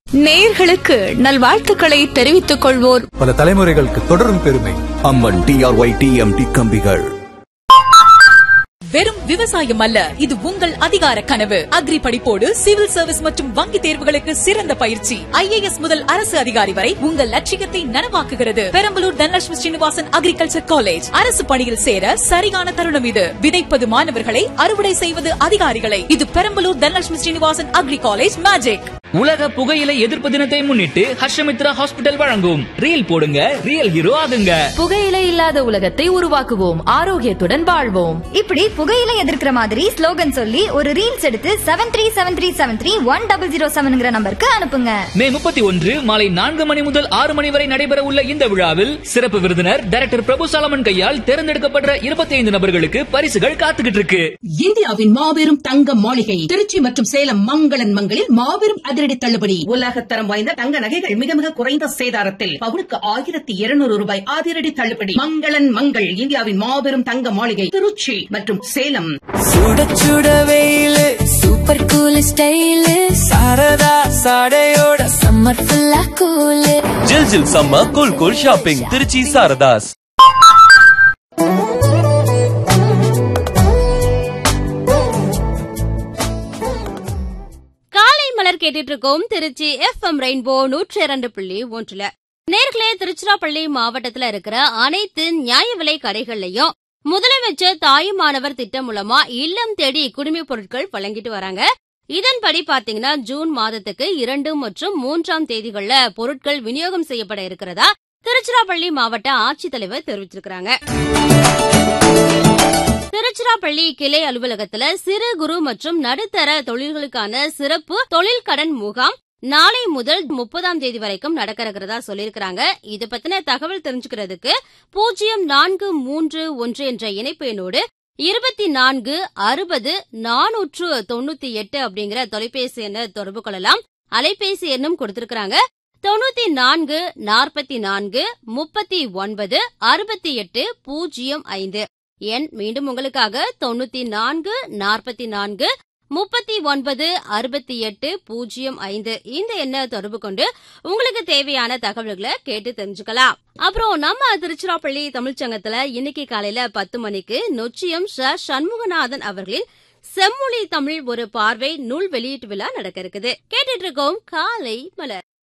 நேயர்களுக்கு நல்வாழ்த்துக்களை தெரிவித்துக் கொள்வோர் பல தலைமுறைகளுக்கு தொடரும் பெருமை அம்மன் டிஆர்ஒய் டிஎம்டி கம்பிகள் வெறும் விவசாயம் அல்ல இது உங்கள் அதிகார கனவு அக்ரி படிப்போடு சிவில் சர்வீஸ் மற்றும் வங்கி தேர்வுகளுக்கு சிறந்த பயிற்சி ஐஏஎஸ் முதல் அரசு அதிகாரி வரை உங்கள் லட்சியத்தை நனவாக்குகிறது பெரம்பலூர் தனலட்சுமி ஸ்ரீனிவாசன் அக்ரிகல்ச்சர் காலேஜ் அரசு பணியில் சேர சரியான தருணம் இது விதைப்பது மாணவர்களை அறுவடை செய்வது அதிகாரிகளை இது Perambalur Dhanalakshmi Srinivasan agri college magic உலக புகையிலை எதிர்ப்பு தினத்தை முன்னிட்டு ஹர்ஷமித்ரா ஹாஸ்பிட்டல் வழங்கும் ரீல் போடுங்க ரியல் ஹீரோ ஆகுங்க புகையிலை இல்லாத உலகத்தை உருவாக்குவோம் ஆரோக்கியத்துடன் வாழ்வோம் இப்படி புகையில எதிர்க்கிற மாதிரி ஸ்லோகன் சொல்லி ஒரு ரீல்ஸ் எடுத்து seven three seven three seven three one double zero செவன்ங்கிற நம்பருக்கு அனுப்புங்க மே முப்பத்தி ஒன்று மாலை நான்கு மணி முதல் ஆறு மணி வரை நடைபெற உள்ள இந்த விழாவில் சிறப்பு விருந்தினர் டைரக்டர் பிரபு சாலமன் கையால் தேர்ந்தெடுக்கப்பட்ட இருபத்தி ஐந்து நபர்களுக்கு பரிசுகள் காத்துக்கிட்டு இருக்கு இந்தியாவின் மாபெரும் தங்க மாளிகை திருச்சி மற்றும் சேலம் மங்களன் மங்களில் மாபெரும் அதிரடி தள்ளுபடி உலகத்தரம் வாய்ந்த தங்க நகைகள் மிக மிக குறைந்த சேதாரத்தில் பவுனுக்கு ஆயிரத்தி இருநூறு ரூபாய் அதிரடி தள்ளுபடி மங்களன் மங்கள் இந்தியாவின் மாபெரும் தங்க மாளிகை திருச்சி மற்றும் சேலம் சுட சுட வெயிலு சூப்பர் கூல் ஸ்டைல் சாரதா சாடையோட சம்மர் ஃபுல்லா கூல் ஜில் ஜில் சம்ம cool cool shopping Trichy Saradhas காலை மலர் கேட்டுட்டு இருக்கோம் திருச்சி எஃப்எம் ரெயின்போ நூற்றி இரண்டு புள்ளி ஒன்றுல நேர்களே திருச்சிராப்பள்ளி மாவட்டத்துல இருக்கிற அனைத்து நியாய விலை கடைகள்லயும் முதலமைச்சர் தாயுமானவர் திட்டம் மூலமா இல்லம் தேடி குடிமைப் பொருட்கள் வழங்கிட்டு வராங்க இதன்படி பாத்தீங்கன்னா ஜூன் மாதத்துக்கு இரண்டு மற்றும் மூன்றாம் தேதிகள்ல பொருட்கள் விநியோகம் செய்யப்பட இருக்கிறதா திருச்சிராப்பள்ளி மாவட்ட ஆட்சித்தலைவர் தெரிவிச்சிருக்காங்க திருச்சிராப்பள்ளி கிளை அலுவலகத்துல சிறு குறு மற்றும் நடுத்தர தொழில்களுக்கான சிறப்பு தொழில் கடன் முகாம் நாளை முதல் முப்பதாம் தேதி வரைக்கும் நடக்க இருக்கிறதா சொல்லியிருக்கிறாங்க இது பத்தின தகவல் தெரிஞ்சுக்கிறதுக்கு பூஜ்ஜியம் நான்கு மூன்று ஒன்று என்ற இணைப்பு எண்ணோடு இருபத்தி நான்கு அறுபது நானூற்று தொண்ணூத்தி எட்டு அப்படிங்கிற தொலைபேசி எண்ணை தொடர்பு கொள்ளலாம் அலைபேசி எண்ணும் கொடுத்திருக்கிறாங்க தொண்ணூத்தி நான்கு நாற்பத்தி நான்கு முப்பத்தி ஒன்பது அறுபத்தி எட்டு பூஜ்ஜியம் ஐந்து எண் மீண்டும் உங்களுக்காக தொண்ணூத்தி நான்கு நாற்பத்தி நான்கு முப்பத்தி ஒன்பது அறுபத்தி எட்டு பூஜ்ஜியம் ஐந்து இந்த எண்ணை தொடர்பு கொண்டு உங்களுக்கு தேவையான தகவல்களை கேட்டு தெரிஞ்சுக்கலாம் அப்புறம் நம்ம திருச்சிராப்பள்ளி தமிழ்ச்சங்கத்துல இன்னைக்கு காலையில பத்து மணிக்கு நொச்சியம் ஷ சண்முகநாதன் அவர்களின் செம்மொழி தமிழ் ஒரு பார்வை நூல் வெளியீட்டு விழா நடக்க இருக்குது கேட்டுட்டு இருக்கோம் காலை மலர்